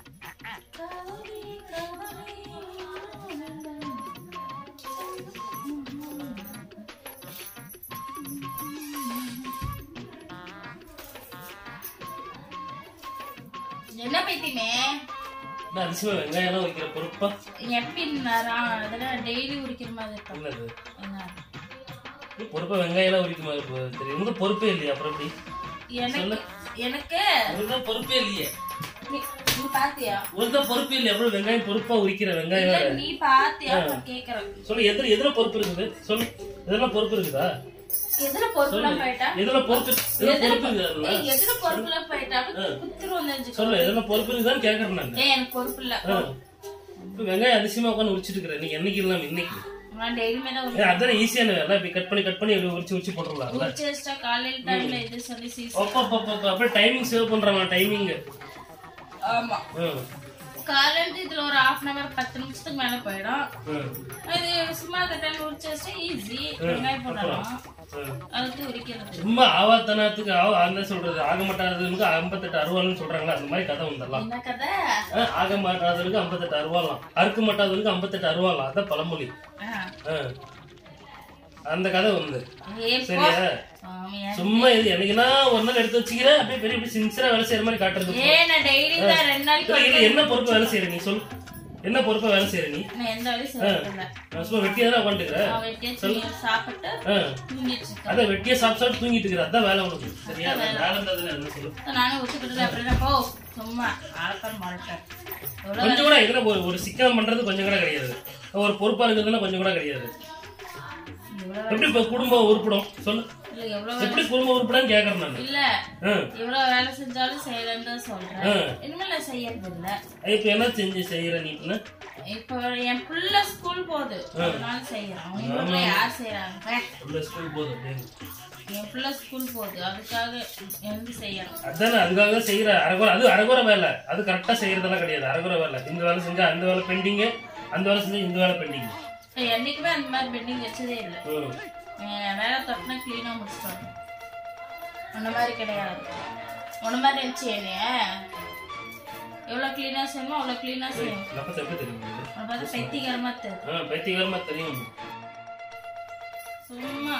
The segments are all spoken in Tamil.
என்ன பைத்தியமே நான் அதிசயமா வெங்காயம் எல்லாம் வைக்கிற பொறுப்பா எப்படின்னா அதெல்லாம் டெய்லி உரிக்கிற மாதிரி இருக்கும் என்னது என்ன நீ பொறுப்பா வெங்காயம் எல்லாம் உரிக்குமா இப்போ தெரியும் உங்க பொறுப்பே இல்லையா அப்புறம் எப்படி எனக்கு எனக்கு உனக்கு பொறுப்பே இல்லையே நீ நீ பாத்தியா உனக்கு பொறுப்பே இல்லையா அப்புறம் வெங்காயம் பொறுப்பா உரிக்கிற வெங்காயம் இல்ல வேற. நீ பாத்தியா நான் கேக்குறேன் சொல்லு எதுல எதுல பொறுப்பு இருக்குது சொல்லு இதெல்லாம் பொறுப்பு இருக்குதா எதுல பொறுப்புலாம் போயிட்டா எதுல பொறுப்பு எதுல பொறுப்பு இருக்குதா ஏய், எதுல பொறுப்புலாம் போயிட்டா குத்துருவோம் தெரிஞ்சுக்கோ சொல்லு எதுல பொறுப்பு இருக்குதான்னு கேக்குறேன் நான் ஏய் எனக்கு பொறுப்பு இல்ல இப்ப வெங்காயம் அதிசயமா உட்காந்து உரிச்சிட்டு இருக்கிறேன் நீ என்னைக்கு இல்லாம இன்னைக்கு நான் டெய்லியுமே தான் ஏய், அதானே ஈஸியான வேலை இப்படி கட் பண்ணி கட் பண்ணி இப்படி உரிச்சு உரிச்சு போட்டுடலாம்ல உரிச்சு வச்சிட்டா காலையில டைம்ல இது சொல்லி சீசி அப்பா அப்பா அப்பா அப்படியே டைமிங் சேவ் பண்றாங்க டைமிங் ஆமா காலையில இதுல ஒரு ஹாஃப் அன் அவர் பத்து நிமிஷத்துக்கு மேல போயிடும் அது சும்மா அந்த டைம் உரிச்சு வச்சா ஈஸி வெங்காயம் போடலாம் அதுக்கு உரிக்கிறது சும்மா ஆவாத்தனத்துக்கு ஆவ என்ன சொல்றது ஆக மாட்டாததுக்கு ஐம்பத்தெட்டு அருவாள்னு சொல்றாங்களா அந்த மாதிரி கதை வந்துடலாம் என்ன கதை ஆ, ஆக மாட்டாதவருக்கு ஐம்பத்தெட்டு அருவாலாம் அறுக்க மாட்டாதவருக்கு ஐம்பத்தெட்டு அருவாலாம் அதான் பழமொழி ஆ. ஆ. அந்த கதை வந்து ஏய், போ. சரியா ஆமா, சும்மா இது என்னைக்குன்னா ஒரு நாள் எடுத்து வச்சுக்கிற அப்படியே பெரிய பெரிய சின்சியரா வேலை செய்யற மாதிரி காட்டுறது ஏய், நான் daily தான் ரெண்டு நாளைக்கு இல்ல, இல்ல, என்ன பொறுப்பு வேலை செய்யற நீ சொல் என்ன பொறுப்பா வேலை செய்யற நீ நான் எந்த வேலையும் செய்யறதில்ல. நான் சும்மா வெட்டியா தான் உட்காந்துக்கிற நான் வெட்டியா துணி சாப்பிட்டு தூங்கிட்டு இருக்கேன். அதான் வெட்டியா சாப்பிட்டு சாப்பிட்டு தூங்கிட்டு இருக்கிற அதான் வேலை உனக்கு சரியா வேலை இருந்ததுல என்ன சொல்லு நானே ஒத்துக்கிட்டு அப்புறம் என்ன போ சும்மா ஆளக்கான் மாட்டேன் எவ்வளவு கொஞ்சம் கூட இதுல ஒரு ஒரு சிக்கனம் பண்றது கொஞ்சம் கூட கிடையாது ஒரு பொறுப்பா இருக்கிறதுல கொஞ்சம் கூட கிடையாது எவ்வளவு எப்படி இப்ப குடும்பம் உருப்படும் சொல்லு இல்ல எவ்வளவு எப்படி குடும்பம் உருப்படான்னு கேக்குறேன் நான் இல்ல எவ்வளவு வேலை செஞ்சாலும் செய்யலன்னு தான் சொல்றேன் இனிமேல் நான் செய்யறது இல்ல இப்ப என்ன செஞ்சு செய்யற நீ இப்ப? இப்போ என் பிள்ளை ஸ்கூல் போகுது அதனால செய்யறேன் உங்க வீட்டுல யார் செய்யறாங்க உள்ள ஸ்கூல் போகுது அப்படியே. என் பிள்ளை ஸ்கூல் போகுது அதுக்காக எழுந்து செய்யறேன் அதானே அதுக்காக செய்யற அரகுறை அது அரகுறை வேலை அது கரெக்டா செய்யறதெல்லாம் கிடையாது அரகுறை வேலை இந்த வேலை செஞ்சா அந்த வேலை பெண்டிங் அந்த வேலை செஞ்சா இந்த வேலை பெண்டிங் என்னைக்குமே அந்த மாதிரி பெண்டிங் வச்சதே இல்லை என் வேலை தப்புனா கிளீனா முடிச்சிட்டாங்க உன்ன மாதிரி கிடையாது உன்ன மாதிரி இருந்துச்சு என்னைய எவ்வளவு கிளீனா செய்யணுமோ அவ்வளவு கிளீனா செய்யும் நம்ம எப்படி தெரியும் உன்னை பார்த்து பைத்தியகரமா தெரியும் ஆ, பைத்தியக்காரமா தெரியும் சும்மா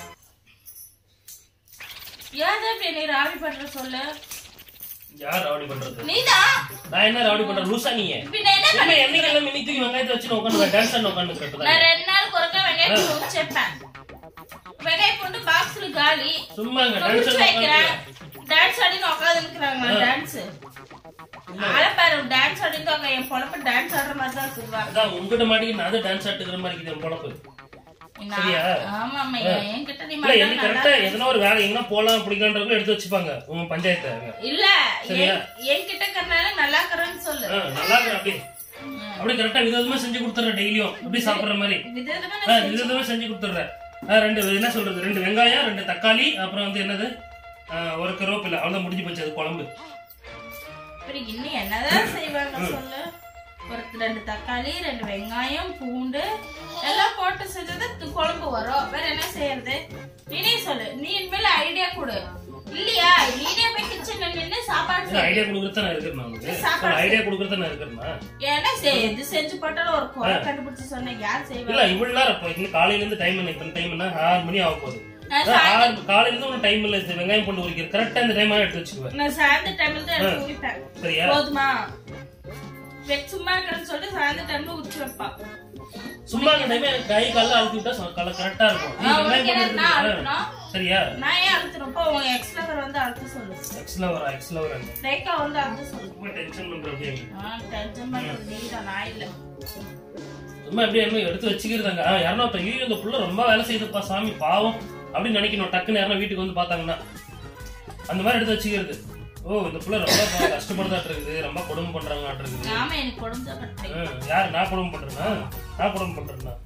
ஏன் இப்படி நீ ராவி பண்ற சொல்லு யார் ராவடி பண்றது நீதான் நான் என்ன ராவடி பண்றேன் லூசா நீங்க பின்ன என்ன என்ன என்னைக்கு எல்லாம் மினி தூக்கி வெங்காயத்தை வச்சு உட்காந்து டான்ஸ் ஆட உட்காந்து நான் ரெண்டு நாள் ஒருக்கா வெங்காயம் உரிச்சேப்பேன் வெங்காயம் போட்டு பாக்ஸ்ல காலி சும்மா இங்க நான் டான்ஸ் உரிச்சு வைக்கிறேன் டான்ஸ் ஆடின்னு உட்காந்துருக்குறாங்க டான்ஸ் ஆள பாரு டான்ஸ் ஆடிட்டு அவங்க என் பொழப்பு டான்ஸ் ஆடுற மாதிரி தான் சொல்லுவாங்க அதான் உங்ககிட்ட மாட்டிக்கு நான் தான் டான்ஸ் ஆட்டுக்கிற மாதிரி இருக்குது என் பொழப்பு சரியா? ஆமா ஆமா என்கிட்ட நீ இல்ல மட்டும் எனக்கு கரெக்டா எதனா ஒரு வேலை எங்கன்னா போலாம் பிடிக்கலான்றதுல எடுத்து வச்சுப்பாங்க உங்க பஞ்சாயத்தை இல்ல என்- என்கிட்ட கண்ணால நல்லா இருக்கிறேன்னு சொல்லு ஆ, நல்லா இருக்கு அப்படியே அப்படியே கரெக்டா விதவிதமா செஞ்சு கொடுத்துறேன் டெய்லியும் அப்படி சாப்பிடுற மாதிரி விதவிதமா ஆ, விதவிதமா செஞ்சு கொடுத்துட்றேன் ஆ, ரெண்டு என்ன சொல்றது ரெண்டு வெங்காயம் ரெண்டு தக்காளி அப்புறம் வந்து என்னது ஆ, ஒரு கருவேப்பிலை அவ்வளவுதான் முடிஞ்சு போச்சு அது குழம்பு அப்புறம் இன்னும் என்னதான் செய்வாங்க சொல்லு ஒரு ரெண்டு தக்காளி ரெண்டு வெங்காயம் பூண்டு எல்லாம் போட்டு செஞ்சது து- குழம்பு வரும் வேற என்ன செய்யறது நீனே சொல்லு நீ இனிமேல் ஐடியா கொடு இல்லையா நீனே போய் கிச்சன்ல நின்று சாப்பாடு செய். ஐடியா கொடுக்கறத நான் இருக்கிறேன் உங்களுக்கு ஐடியா கொடுக்கறத நான் இருக்கிறேன்னா ஏன்னா செய் இது செஞ்சு போட்டாலும் ஒரு குறை கண்டுபிடிச்சு சொன்னேன் யார் செய்வா இல்ல இவ்வளவு நேரம் இப்போ இன்னும் காலையில இருந்து டைம் என்ன இப்ப டைம் என்ன ஆறு மணி ஆக போகுது நான் ஆறு காலையில இருந்து ஒன்றும் டைம் இல்ல இது வெங்காயம் கொண்டு உரிக்கிற கரெக்டா இந்த டைம் எடுத்து வச்சுக்குவேன் நான் சாயந்தர டைம்ல தான் எடுத்து குடிப்பேன் சரியா போதுமா வெ- சும்மா இருக்கிறேன்னு சொல்லிட்டு சாயந்தர டைம்ல உச்சி வைப்பா சும்மா இந்த டைம் எனக்கு கை கால அழுத்தி விட்டா சொ- கல கரெக்டா இருக்கும் நீ ஆ, வெங்காயம் உனக்கு போட்டு என்ன நான் உரிக்கிற. அழுத்தணும் சரியா நான் ஏன் அழுத்துறப்போ உன் எக்ஸ்லவர் வந்து அழுத்த சொல்லு எக்ஸ்ல வர எக்ஸ்ல வர ரேகா வந்து அழுத்த சொல்லு ரொம்ப டென்ஷன் பண்ற அப்படியே ஆ டென்ஷன் பண்றது நீ தான் நான் இல்ல சும்மா அப்படியே என்ன எடுத்து வச்சுக்கிறதாங்க யாருன்னா இப்ப ஐயோ இந்த புள்ள ரொம்ப வேலை செய்யுதுப்பா சாமி பாவம் அப்படின்னு நினைக்கணும் டக்குன்னு யாரும் வீட்டுக்கு வந்து பார்த்தாங்கன்னா அந்த மாதிரி எடுத்து வச்சுக்கிறது ஓ இந்த புள்ள ரொம்ப பா- கஷ்டப்படுதாட்டு இருக்குது ரொம்ப கொடுமை பண்றாங்க இருக்குது ஆமா எனக்கு கொடுமை தான் பண்றேன் ஆ, யாரு நான் கொடுமை பண்றேன்னா நான் கொடுமை பண்றேன்னா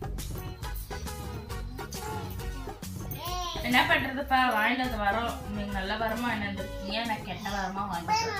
என்ன பண்றதுப்பா வாங்கிட்டு வந்து வரோம் நீங்க நல்ல வரமா என்ன இருக்கீங்க நான் கெட்ட வரமா வாங்கிட்டு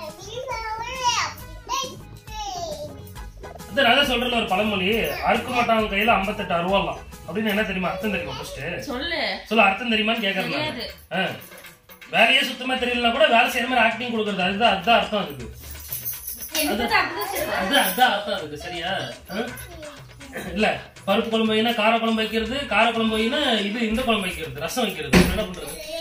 அதான் நான் தான் சொல்றேன்ல ஒரு பழமொழி அறுக்க மாட்டாங்க கையில ஐம்பத்தெட்டு அருவாலாம் அப்படின்னு என்ன தெரியுமா அர்த்தம் தெரியுமா ஃபர்ஸ்ட் சொல்லு சொல்ல அர்த்தம் தெரியுமான்னு கேக்குறேன் நான். தெரியாது ஆ. வேலையே சுத்தமா தெரியலனா கூட வேலை செய்யற மாதிரி ஆக்டிங் கொடுக்கறது அதுதான் அதுதான் அர்த்தம் அதுக்கு எனக்கு அப்படிதான் செய்வேன் அது அதான் அர்த்தம் அதுக்கு சரியா ஆ? இல்ல பருப்பு குழம்பு வைனா கார குழம்பு வைக்கிறது கார குழம்பு வைனா இது இந்த குழம்பு வைக்கிறது ரசம் வைக்கிறது என்ன பண்றது